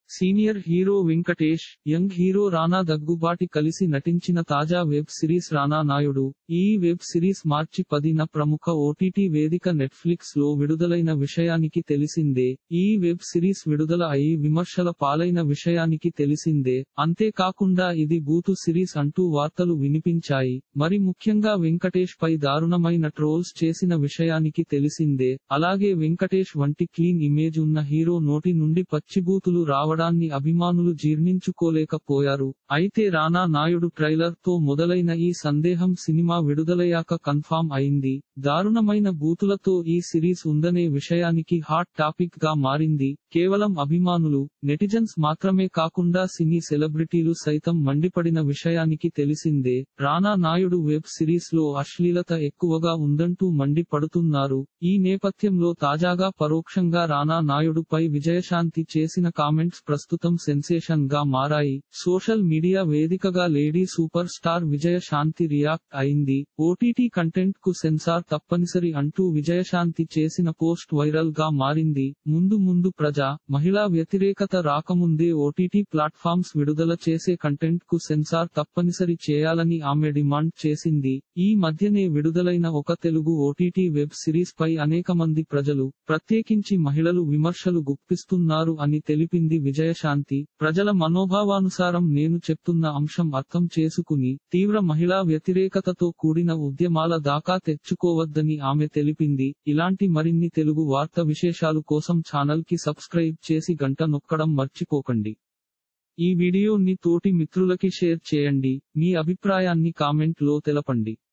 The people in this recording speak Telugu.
senior hero Venkatesh young hero Rana Daggubati కలిసి నటించిన తాజా వెబ్ సిరీస్ రానా నాయుడు ఈ వెబ్ సిరీస్ మార్చి పదిన ప్రముఖ ఓటీటీ వేదిక నెట్ఫ్లిక్స్ లో విడుదలైన విషయానికి తెలిసిందే ఈ వెబ్ సిరీస్ విడుదల అయి విమర్శల పాలైన విషయానికి తెలిసిందే అంతేకాకుండా ఇది బూతు సిరీస్ అంటూ వార్తలు వినిపించాయి మరి ముఖ్యంగా వెంకటేష్ పై దారుణమైన ట్రోల్స్ చేసిన విషయానికి తెలిసిందే అలాగే వెంకటేష్ వంటి క్లీన్ ఇమేజ్ ఉన్న హీరో నోటి నుండి పచ్చిబూతులు రావడాన్ని అభిమానులు జీర్ణించుకోలేకపోయారు అయితే రానా నాయుడు ట్రైలర్ తో మొదలైన ఈ సందేహం సినిమా విడుదలయ్యాక కన్ఫామ్ అయింది దారుణమైన బూతులతో ఈ సిరీస్ ఉందనే విషయానికి హాట్ టాపిక్ గా మారింది కేవలం అభిమానులు నెటిజన్స్ మాత్రమే కాకుండా సినీ సెలబ్రిటీలు సైతం మండిపడిన విషయానికి తెలిసిందే రానా నాయుడు వెబ్ సిరీస్ లో అశ్లీలత ఎక్కువగా ఉందంటూ మండిపడుతున్నారు ఈ నేపథ్యంలో తాజాగా పరోక్షంగా రానా నాయుడు పై విజయశాంతి చేసిన కామెంట్స్ ప్రస్తుతం సెన్సేషన్ గా మారాయి సోషల్ మీడియా వేదికగా lady super star Vijayashanti react అయింది ఓటీటీ కంటెంట్ కు సెన్సార్ తప్పనిసరి అంటూ విజయశాంతి చేసిన పోస్ట్ వైరల్ గా మారింది ముందు ముందు ప్రజా మహిళా వ్యతిరేకత రాకముందే ఓటీటీ ప్లాట్ఫామ్స్ విడుదల చేసే కంటెంట్ కు సెన్సార్ తప్పనిసరి చేయాలని ఆమె డిమాండ్ చేసింది ఈ మధ్యనే విడుదలైన ఒక తెలుగు ఓటీటీ వెబ్ సిరీస్ పై అనేక మంది ప్రజలు ప్రత్యేకించి మహిళలు విమర్శలు గుప్పిస్తున్నారు అని తెలిపింది విజయశాంతి ప్రజల మనోభావానుసారం నేను చెప్తున్న అంశం అర్థం చేసుకుని తీవ్ర మహిళా వ్యతిరేకతతో కూడిన ఉద్యమాల దాకా తెచ్చుకోవద్దని ఆమె తెలిపింది ఇలాంటి మరిన్ని తెలుగు వార్త విశేషాలు కోసం ఛానల్ కి సబ్స్క్రైబ్ చేసి గంట నొక్కడం మర్చిపోకండి ఈ వీడియోని తోటి మిత్రులకి షేర్ చేయండి మీ అభిప్రాయాన్ని కామెంట్ లో తెలపండి